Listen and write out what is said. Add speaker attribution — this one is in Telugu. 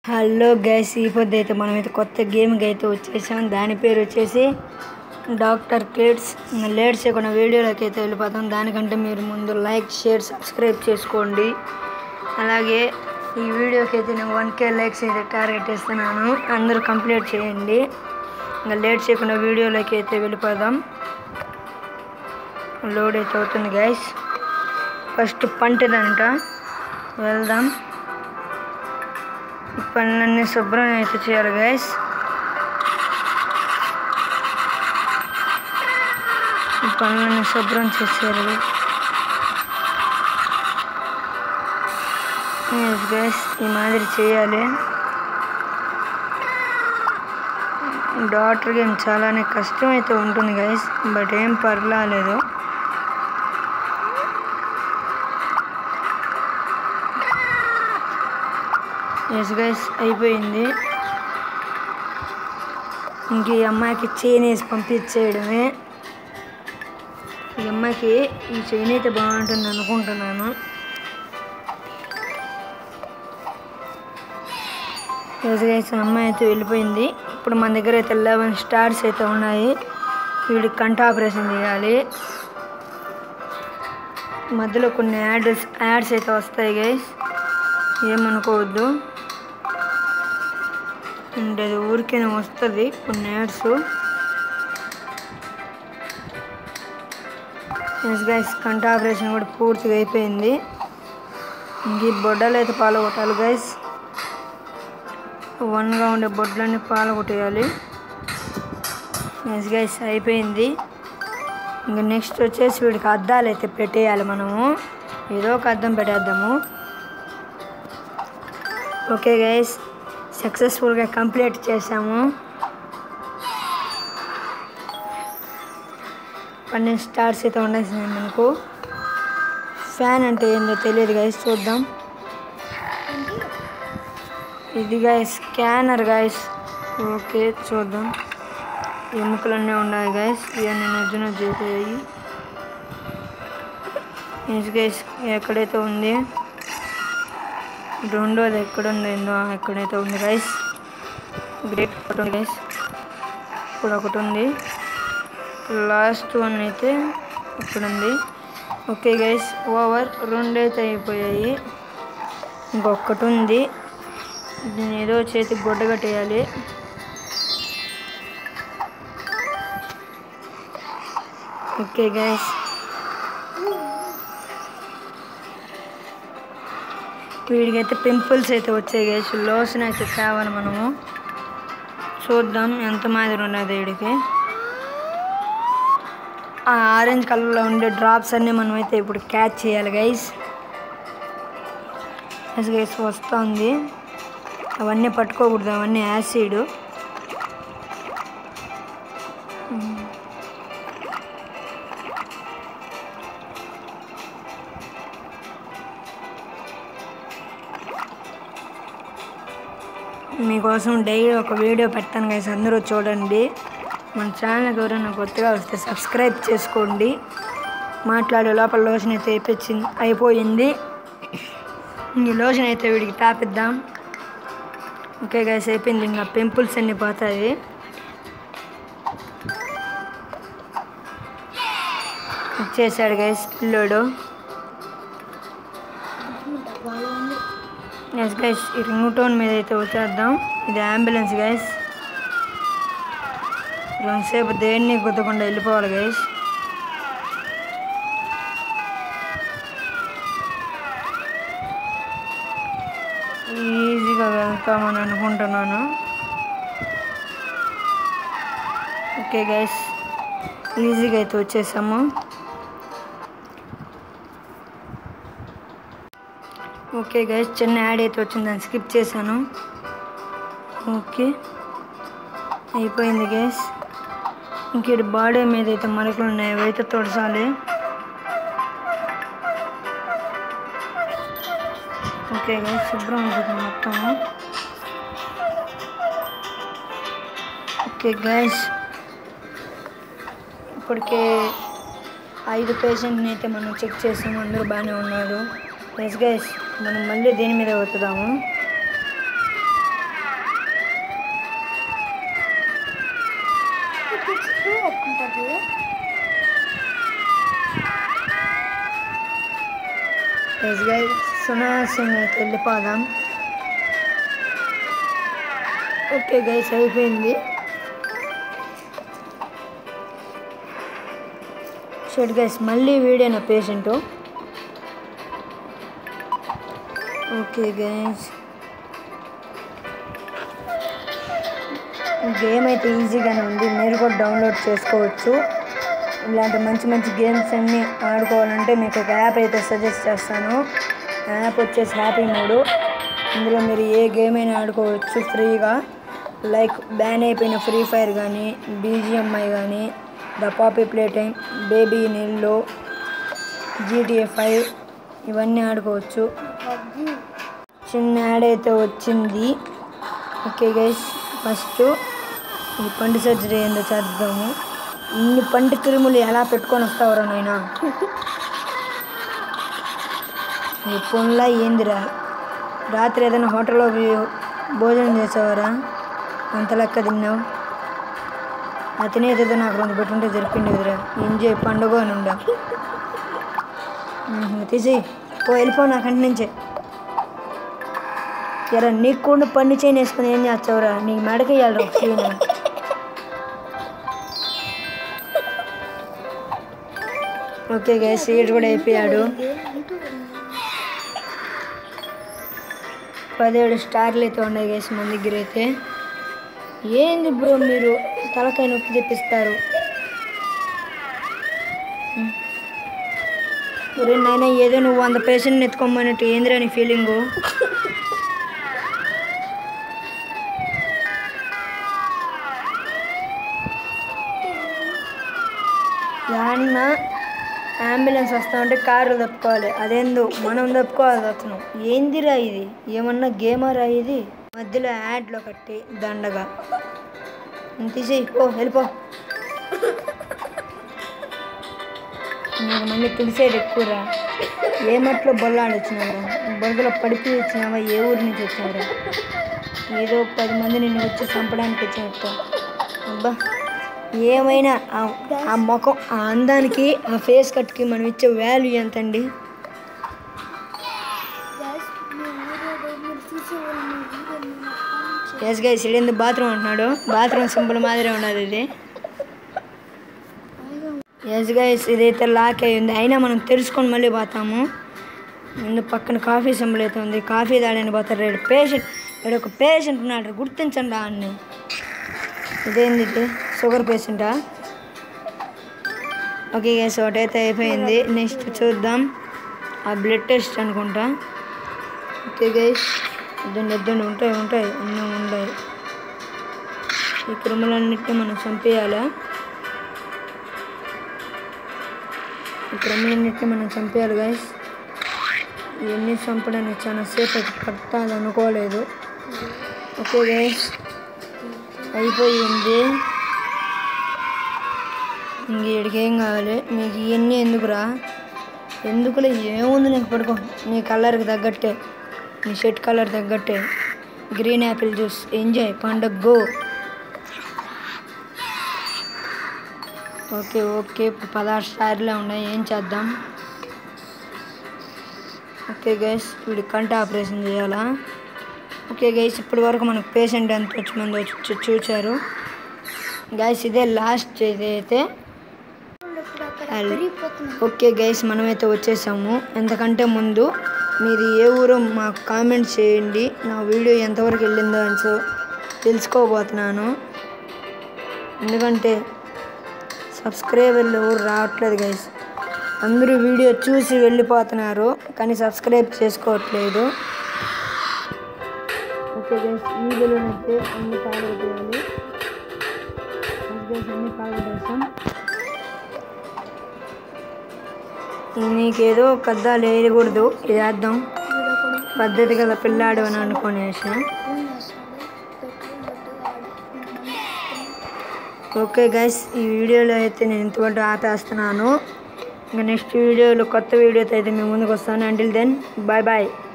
Speaker 1: హలో గైస్ ఈ పొద్దు అయితే మనం అయితే కొత్త గేమ్కి అయితే వచ్చేసాం దాని పేరు వచ్చేసి డాక్టర్ కిడ్స్ లేట్ చేయకుండా వీడియోలోకి అయితే వెళ్ళిపోతాం దానికంటే మీరు ముందు లైక్ షేర్ సబ్స్క్రైబ్ చేసుకోండి అలాగే ఈ వీడియోకి అయితే నేను వన్ కే లైక్స్ అయితే టార్గెట్ ఇస్తున్నాను అందరూ కంప్లీట్ చేయండి ఇంకా లేట్ చేయకుండా వీడియోలోకి అయితే వెళ్ళిపోదాం లోడ్ అయితే అవుతుంది గైస్ ఫస్ట్ పంటదంట వెళ్దాం ఈ పనులన్నీ శుభ్రం అయితే చేయాలి గైస్ ఈ పనులన్నీ శుభ్రం చేసేయాలి గైస్ ఈ మాదిరి చేయాలి డాక్టర్ గేమ్ చాలానే కష్టం అయితే ఉంటుంది గైస్ బట్ ఏం పర్వాలేదు ఎస్ గైస్ అయిపోయింది ఇంక ఈ అమ్మాయికి చైన్ వేసి పంపించేయడమే ఈ అమ్మాయికి ఈ చైన్ అయితే బాగుంటుంది అనుకుంటున్నాను ఎస్ గైస్ అమ్మాయి అయితే వెళ్ళిపోయింది ఇప్పుడు మన దగ్గర అయితే లెవెన్ స్టార్స్ అయితే ఉన్నాయి వీడికి కంట ఆపరేషన్ చేయాలి మధ్యలో కొన్ని యాడ్స్ యాడ్స్ అయితే వస్తాయి గైస్ ఏమనుకోవద్దు అంటే అది ఊరికేనే వస్తుంది కొన్ని యాడ్స్ ఎస్ గైస్ కంట ఆపరేషన్ కూడా పూర్తిగా అయిపోయింది ఇంక ఈ బొడ్డలు అయితే పాలగొట్టాలి గైస్ వన్గా ఉండే బొడ్లన్నీ పాలగొట్టేయాలి ఎస్ గైస్ అయిపోయింది ఇంకా నెక్స్ట్ వచ్చేసి వీడికి అద్దాలు అయితే పెట్టేయాలి మనము ఏదో ఒక అద్దం పెట్టేద్దాము ఓకే గైస్ సక్సెస్ఫుల్గా కంప్లీట్ చేసాము పన్నెండు స్టార్స్ అయితే ఉండాల్సింది మనకు ఫ్యాన్ అంటే ఏందో తెలియదు గైస్ చూద్దాం ఇది గైస్ స్కానర్ గైస్ ఓకే చూద్దాం ఎముకలన్నీ ఉన్నాయి గైస్ ఇవన్నీ నజ్జున చేసేవి ఎస్ గైస్ ఎక్కడైతే ఉంది రెండోది ఎక్కడ ఉంది ఏందో ఎక్కడైతే ఉంది గైస్ గ్రేట్ ఒకటి ఉంది గైస్ ఇప్పుడు ఒకటి ఉంది లాస్ట్ వన్ అయితే ఇక్కడ ఉంది ఓకే గైస్ ఓవర్ రెండైతే అయిపోయాయి ఇంకొకటి ఉంది దీన్ని ఏదో చేతికి గుడ్డ కట్టేయాలి ఓకే గైస్ వీడికైతే పింపుల్స్ అయితే వచ్చాయి గైస్ లోషన్ అయితే తేవాలి మనము చూద్దాం ఎంత మాదిరి ఉన్నది వీడికి ఆ ఆరెంజ్ కలర్లో ఉండే డ్రాప్స్ అన్నీ మనం అయితే ఇప్పుడు క్యాచ్ చేయాలి గైస్ ఎస్ గైస్ వస్తుంది అవన్నీ పట్టుకోకూడదు అవన్నీ యాసిడ్ మీకోసం డైలీ ఒక వీడియో పెడతాను గైస్ అందరూ చూడండి మన ఛానల్కి ఎవరైనా కొత్తగా వస్తే సబ్స్క్రైబ్ చేసుకోండి మాట్లాడే లోపల లోషన్ అయితే అయిపోయింది అయిపోయింది ఈ లోషన్ అయితే వీడికి తాపిద్దాం ఓకే గైస్ అయిపోయింది ఇంకా పింపుల్స్ అన్నీ పోతాయి ఇచ్చేసాడు గైస్ పిల్లోడు ఎస్ గైస్ ఈ రింగ్ టోన్ మీద అయితే వచ్చేద్దాం ఇది అంబులెన్స్ గైస్ రెండుసేపు దేన్ని గుద్దకుండా వెళ్ళిపోవాలి గైస్ ఈజీగా వెళ్తామని అనుకుంటున్నాను ఓకే గైస్ ఈజీగా అయితే వచ్చేసాము ఓకే గైస్ చిన్న యాడ్ అయితే వచ్చింది దాన్ని స్కిప్ చేశాను ఓకే అయిపోయింది గైస్ ఇంక బాడీ మీద అయితే మరకలు ఉన్నాయి అవి అయితే తొడసాలి ఓకే గైస్ శుభ్రం అవుతుంది మొత్తము ఓకే గైస్ ఇప్పటికే ఐదు పేషెంట్ని అయితే మనం చెక్ చేసాము అందరూ బాగానే ఉన్నారు ఎస్ గైస్ మనం మళ్ళీ దీని మీద అవుతుందాము
Speaker 2: ఉంటుంది
Speaker 1: ఎస్ గైస్ సునాసింగ్ అయితే వెళ్ళిపోదాం ఓకే గైస్ అయిపోయింది షెడ్ గైస్ మళ్ళీ వీడియో నా పేషెంట్ ఓకే గైస్ గేమ్ అయితే ఈజీగానే ఉంది మీరు కూడా డౌన్లోడ్ చేసుకోవచ్చు ఇలాంటి మంచి మంచి గేమ్స్ అన్నీ ఆడుకోవాలంటే మీకు ఒక యాప్ అయితే సజెస్ట్ చేస్తాను ఆ యాప్ వచ్చేసి హ్యాపీ మూడు ఇందులో మీరు ఏ గేమ్ అయినా ఆడుకోవచ్చు ఫ్రీగా లైక్ బ్యాన్ అయిపోయిన ఫ్రీ ఫైర్ కానీ బీజిఎంఐ కానీ the poppy play time baby నీళ్ళు జీటీఏ ఫైవ్ ఇవన్నీ ఆడుకోవచ్చు
Speaker 2: పబ్జి
Speaker 1: చిన్న యాడ్ అయితే వచ్చింది ఓకే గైస్ ఫస్ట్ ఈ పండు సర్జరీ ఏందో చేద్దాము ఇన్ని పంటి క్రిములు ఎలా పెట్టుకొని వస్తావురా నాయన ఈ పొన్లా ఏందిరా రాత్రి ఏదైనా హోటల్లో పోయి భోజనం చేసావరా అంత లెక్క తిన్నావు అతనే ఏదో నాకు రెండు పెట్టుంటే జరిపిండి కదరా ఎంజాయ్ పండుగ అని ఉండా ఉహు, తీసి పో వెళ్ళిపో నాకంటి నుంచే ఎరా నీకు కూడా పన్ను చేయని వేసుకుని ఏం చేస్తావురా నీకు మెడకి ఇవ్వాలి ఫ్రీనా ఓకే గైస్ సీట్ కూడా అయిపోయాడు పదిహేడు స్టార్లు అయితే ఉన్నాయి గైస్ మన దగ్గర అయితే ఏంది బ్రో మీరు తలకాయ నొప్పి తెప్పిస్తారు ఒరే నాయన ఏదో నువ్వు వంద పేషెంట్ ఎత్తుకోమన్నట్టు ఏందిరా నీ ఫీలింగు దాన్న అంబులెన్స్ వస్తా ఉంటే కారు తప్పుకోవాలి అదేందో మనం తప్పుకోవాలి అతను ఏందిరా ఇది ఏమన్నా గేమరా ఇది మధ్యలో యాడ్లో కట్టి దండగా ఇంక తీసేయి పో వెళ్ళిపో నీకు మళ్ళీ పిలిచేది ఎక్కువరా ఏ మట్లో బొల్లాడు వచ్చినావురా బొరదలో పడిపి వచ్చినావా ఏ ఊరి నుంచి వచ్చినావురా ఏదో పది మంది నిన్ను వచ్చి చంపడానికి వచ్చినట్టు అబ్బా ఏమైనా ఆ- ఆ ముఖం ఆ అందానికి ఆ ఫేస్ కట్కి మనం ఇచ్చే వాల్యూ ఎంత అండి
Speaker 2: గ్యాస్ మీ వీడియో మీరు చూసేవాళ్ళు మీ వీడియో నేను కామెంట్ చేయండి.
Speaker 1: ఎస్ గైస్ ఇడేందు బాత్రూమ్ అంటున్నాడు బాత్రూమ్ సింపుల్ మాదిరే ఉండదు ఇది ఎస్ గైస్ ఇదైతే లాక్ అయి ఉంది అయినా మనం తెలుసుకొని మళ్ళీ పోతాము ముందు పక్కన కాఫీ సింబల్ అయితే ఉంది కాఫీ తాడని పోతారు రేడు పేషెంట్ ఇక్కడ ఒక పేషెంట్ ఉన్నాడు గుర్తించండి అన్ని ఇదేంది ఇది షుగర్ పేషెంటా ఓకే గైస్ ఒకటైతే అయిపోయింది నెక్స్ట్ చూద్దాం ఆ బ్లడ్ టెస్ట్ అనుకుంటా ఓకే గైస్ ఇద్దండి ఇద్దండి ఉంటాయి ఉంటాయి అన్నీ ఉంటాయి ఈ క్రిములన్నిటిని మనం చంపేయాలా ఈ క్రిములన్నిటిని మనం చంపేయాలి గైస్ ఇవన్నీ చంపడానికి చాలా సేపు అయితే పడుతుంది అనుకోలేదు ఓకే గైస్ అయిపోయింది ఇంక వీడికి ఏం కావాలి మీకు ఇవన్నీ ఎందుకురా ఎందుకులే ఏముంది నీకు పడుకో నీ కలర్కి తగ్గట్టే నీ షర్ట్ కలర్ తగ్గట్టే గ్రీన్ యాపిల్ జ్యూస్ ఎంజాయ్ పండగ గో ఓకే ఓకే ఇప్పుడు పదహారు స్టార్లే ఉన్నాయి ఏం చేద్దాం ఓకే గైస్ వీడి కంట ఆపరేషన్ చేయాలా ఓకే గైస్ ఇప్పటి వరకు మనకు పేషెంట్ ఎంత వచ్చి మంది వచ్చి చూచారు గైస్ ఇదే లాస్ట్ అయితే
Speaker 2: ఇప్పుడు అక్కడ
Speaker 1: అల్-
Speaker 2: పెరిగిపోతుంది
Speaker 1: ఓకే గైస్ మనమైతే వచ్చేసాము ఎంతకంటే ముందు మీది ఏ ఊరో మాకు కామెంట్ చేయండి నా వీడియో ఎంతవరకు వెళ్ళిందో అని సో తెలుసుకోబోతున్నాను ఎందుకంటే సబ్స్క్రైబర్లు ఎవరు రావట్లేదు గైస్ అందరూ వీడియో చూసి వెళ్ళిపోతున్నారు కానీ సబ్స్క్రైబ్ చేసుకోవట్లేదు ఓకే గైస్ ఈ వీడియోనైతే అన్ని పాల్గొట్టేయాలి గైస్ అన్ని పాల్గొట్టేస్తాం నీకేదో కద్దాలు వేయకూడదు ఇది వేద్దాం
Speaker 2: వీడు ఒకడు
Speaker 1: పద్ధతి గల పిల్లాడు అని అనుకునేసి
Speaker 2: ఫోన్ చేస్తాడు పెట్రోల్ పెట్టుకోవాలి
Speaker 1: ఓకే గైస్ ఈ వీడియోలో అయితే నేను ఇంతవరకు ఆపేస్తున్నాను ఇంకా నెక్స్ట్ వీడియోలో కొత్త వీడియోతో అయితే మేము ముందుకు వస్తాను అంటిల్ దెన్ బాయ్ బాయ్